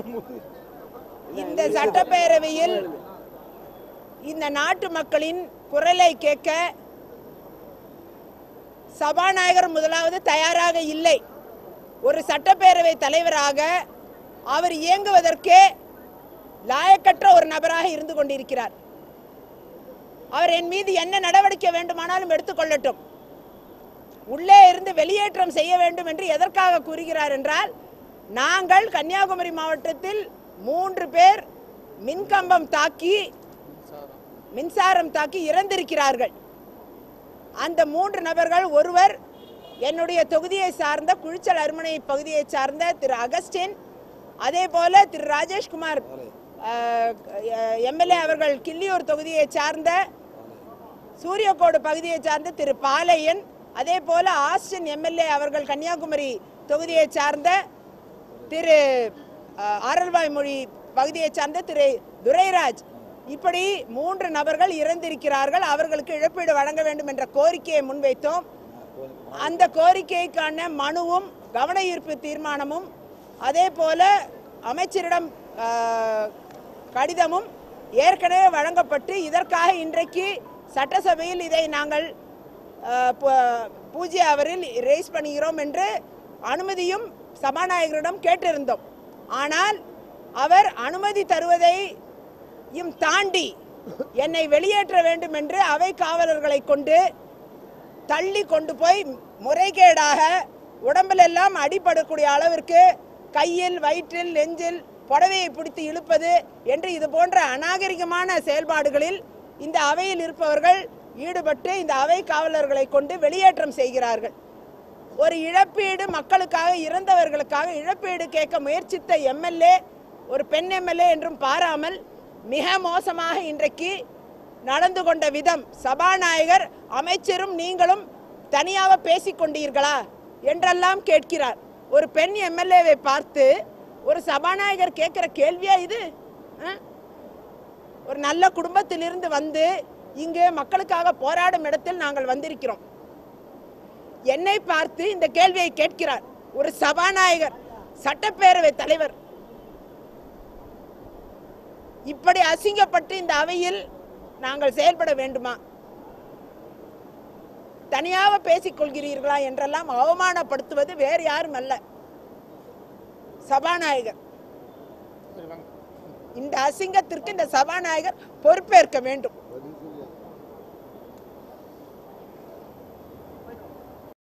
இந்த சட்டப்பேரவையில் இந்த நாட்டு மக்களின் குரலை கேட்க சபாநாயகர் முதலாவது தயாராக இல்லை ஒரு சட்டப்பேரவை தலைவராக அவர் இயங்குவதற்கே லாயக்கற்ற ஒரு நபராக இருந்து கொண்டிருக்கிறார் அவர் என் மீது என்ன நடவடிக்கை வேண்டுமானாலும் எடுத்துக்கொள்ளட்டும் உள்ளே இருந்து வெளியேற்றம் செய்ய வேண்டும் என்று எதற்காக கூறுகிறார் என்றால் நாங்கள் கன்னியாகுமரி மாவட்டத்தில் மூன்று பேர் மின்கம்பம் தாக்கி மின்சாரம் தாக்கி இறந்திருக்கிறார்கள் அந்த மூன்று நபர்கள் ஒருவர் என்னுடைய தொகுதியை சார்ந்த குழிச்சல் அருமனை பகுதியை சார்ந்த திரு அகஸ்டின் அதே போல திரு ராஜேஷ்குமார் எம்எல்ஏ அவர்கள் கிள்ளியூர் தொகுதியை சார்ந்த சூரியக்கோடு பகுதியை சார்ந்த திரு பாலையன் அதே போல ஆஸ்டின் எம்எல்ஏ அவர்கள் கன்னியாகுமரி தொகுதியை சார்ந்த திரு அஹ், ஆரல்வாய் மொழி பகுதியை சார்ந்த திரு துரைராஜ் இப்படி மூன்று நபர்கள் இறந்திருக்கிறார்கள் அவர்களுக்கு இழப்பீடு வழங்க வேண்டும் என்ற கோரிக்கையை முன்வைத்தோம் அந்த கோரிக்கைக்கான மனுவும் கவன ஈர்ப்பு தீர்மானமும் அதே போல அமைச்சரிடம் அஹ், கடிதமும் ஏற்கனவே வழங்கப்பட்டு இதற்காக இன்றைக்கு சட்டசபையில் இதை நாங்கள் அஹ், பூ- பூஜ்ய அவரில் ரேஸ் பண்ணுகிறோம் என்று அனுமதியும் சபாநாயகரிடம் கேட்டிருந்தோம் ஆனால் அவர் அனுமதி தருவதையும் தாண்டி என்னை வெளியேற்ற வேண்டும் என்று அவை காவலர்களை கொண்டு தள்ளி கொண்டு போய் முறைகேடாக உடம்பிலெல்லாம் அடிபடக்கூடிய அளவிற்கு கையில் வயிற்றில் நெஞ்சில் புடவையை பிடித்து இழுப்பது என்று இது போன்ற அநாகரிகமான செயல்பாடுகளில் இந்த அவையில் இருப்பவர்கள் ஈடுபட்டு இந்த அவை காவலர்களை கொண்டு வெளியேற்றம் செய்கிறார்கள் ஒரு இழப்பீடு மக்களுக்காக இறந்தவர்களுக்காக இழப்பீடு கேட்க முயற்சித்த எம்எல்ஏ ஒரு பெண் எம்எல்ஏ என்றும் பாராமல் மிக மோசமாக இன்றைக்கு நடந்து கொண்ட விதம் சபாநாயகர் அமைச்சரும் நீங்களும் தனியாக பேசிக் கொண்டீர்களா என்றெல்லாம் கேட்கிறார் ஒரு பெண் எம்எல்ஏவை பார்த்து ஒரு சபாநாயகர் கேட்கிற கேள்வியா இது ஆ? ஒரு நல்ல குடும்பத்திலிருந்து வந்து இங்கு மக்களுக்காக போராடும் இடத்தில் நாங்கள் வந்திருக்கிறோம் என்னை பார்த்து இந்த கேள்வியை கேட்கிறார் ஒரு சபாநாயகர் சட்டப்பேரவை தலைவர் இப்படி அசிங்கப்பட்டு இந்த அவையில் நாங்கள் செயல்பட வேண்டுமா தனியாக பேசிக் கொள்கிறீர்களா என்றெல்லாம் அவமானப்படுத்துவது வேறு யாரும் அல்ல சபாநாயகர் இந்த அசிங்கத்திற்கு இந்த சபாநாயகர் பொறுப்பேற்க வேண்டும்